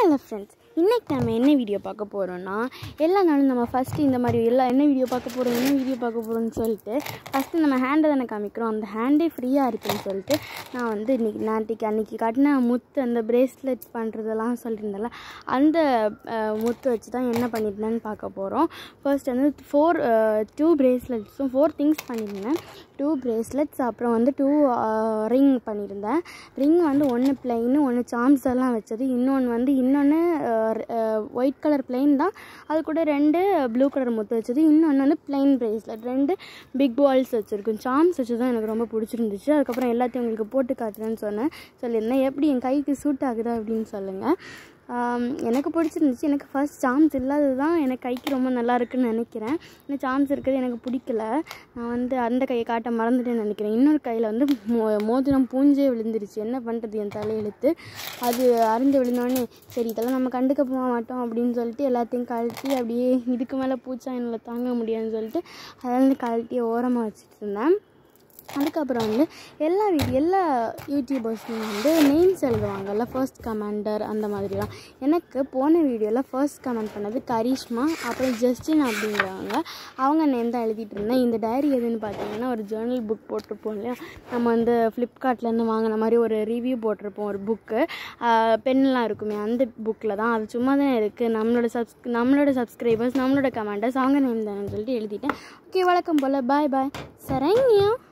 hello friends இன்றைக்கி நம்ம என்ன வீடியோ பார்க்க போகிறோன்னா எல்லா நாளும் நம்ம ஃபஸ்ட்டு இந்த மாதிரி எல்லாம் என்ன வீடியோ பார்க்க போகிறோம் என்ன வீடியோ பார்க்க போகிறோம்னு சொல்லிட்டு ஃபஸ்ட்டு நம்ம ஹேண்டை தானே காமிக்கிறோம் அந்த ஹேண்டே ஃப்ரீயாக இருக்குன்னு சொல்லிட்டு நான் வந்து இன்றைக்கி நாட்டிக்கு அன்றைக்கி கட்டின முத்து அந்த பிரேஸ்லெட் பண்ணுறதெல்லாம் சொல்லியிருந்தேன்ல அந்த அஹ், முத்து வச்சு தான் என்ன பண்ணியிருந்தேன்னு பார்க்க போகிறோம் ஃபர்ஸ்ட் வந்து ஃபோர் டூ பிரேஸ்லெட்ஸும் ஃபோர் திங்ஸ் பண்ணியிருந்தேன் டூ பிரேஸ்லெட்ஸ் அப்புறம் வந்து டூ ரிங் பண்ணியிருந்தேன் ரிங் வந்து ஒன்று பிளெயின் ஒன்று சாம்ஸ் எல்லாம் வச்சது இன்னொன்று வந்து இன்னொன்று ஒயிட் கலர் பிளெயின் தான் அது கூட ரெண்டு ப்ளூ கலர் முத்து வச்சது இன்னொன்று வந்து பிளெயின் பிரேஸ்லெட் ரெண்டு பிக் பால்ஸ் வச்சுருக்கும் சாம்ஸ் வச்சு தான் எனக்கு ரொம்ப பிடிச்சிருந்துச்சு அதுக்கப்புறம் எல்லாத்தையும் உங்களுக்கு போட்டு காட்டுறேன்னு சொன்னேன் சொல்லியிருந்தேன் எப்படி என் கைக்கு சூட் ஆகுதா அப்படின்னு சொல்லுங்கள் ஆம், எனக்கு பிடிச்சிருந்துச்சு எனக்கு ஃபர்ஸ்ட் சாம்ஸ் இல்லாதது தான் எனக்கு கைக்கு ரொம்ப நல்லா இருக்குன்னு நினைக்கிறேன் இந்த சாம்ஸ் இருக்கிறது எனக்கு பிடிக்கல நான் வந்து அந்த கையை காட்ட மறந்துட்டேன்னு நினைக்கிறேன் இன்னொரு கையில் வந்து மோ மோதிரம் பூஞ்சே விழுந்துருச்சு என்ன பண்ணுறது என் தலையெழுத்து அது அருந்து விழுந்தோடனே சரி இதெல்லாம் நம்ம கண்டுக்க போக மாட்டோம் அப்படின்னு சொல்லிட்டு எல்லாத்தையும் கழட்டி அப்படியே இதுக்கு மேலே பூச்சா என்னால் தாங்க முடியாதுன்னு சொல்லிட்டு அதெல்லாம் கழட்டி ஓரமாக வச்சுட்டு இருந்தேன் அதுக்கப்புறம் வந்து எல்லா வீ- எல்லா யூடியூபர்ஸும் வந்து நேம்ஸ் எழுதுவாங்கல்ல ஃபர்ஸ்ட் கமெண்டர் அந்த மாதிரிலாம் எனக்கு போன வீடியோவில் ஃபர்ஸ்ட் கமெண்ட் பண்ணது கரிஷ்மா அப்புறம் ஜஸ்டின் அப்படிங்கிறவங்க அவங்க நேம் தான் எழுதிட்டு இருந்தேன் இந்த டைரி எதுன்னு பார்த்தீங்கன்னா ஒரு ஜேர்னல் புக் போட்டிருப்போம் இல்லையா நம்ம வந்து ஃப்ளிப்கார்ட்லேருந்து வாங்கின மாதிரி ஒரு ரிவ்யூ போட்டிருப்போம் ஒரு புக்கு பென்லாம் இருக்குமே அந்த புக்கில் தான் அது சும்மா தான் இருக்குது நம்மளோட சப்ஸ் நம்மளோட சப்ஸ்கிரைபர்ஸ் நம்மளோட கமெண்டர்ஸ் அவங்க நேம் தானேன்னு சொல்லிட்டு எழுதிட்டேன் ஓகே வழக்கம் போல் பாய் பாய் சரண்யா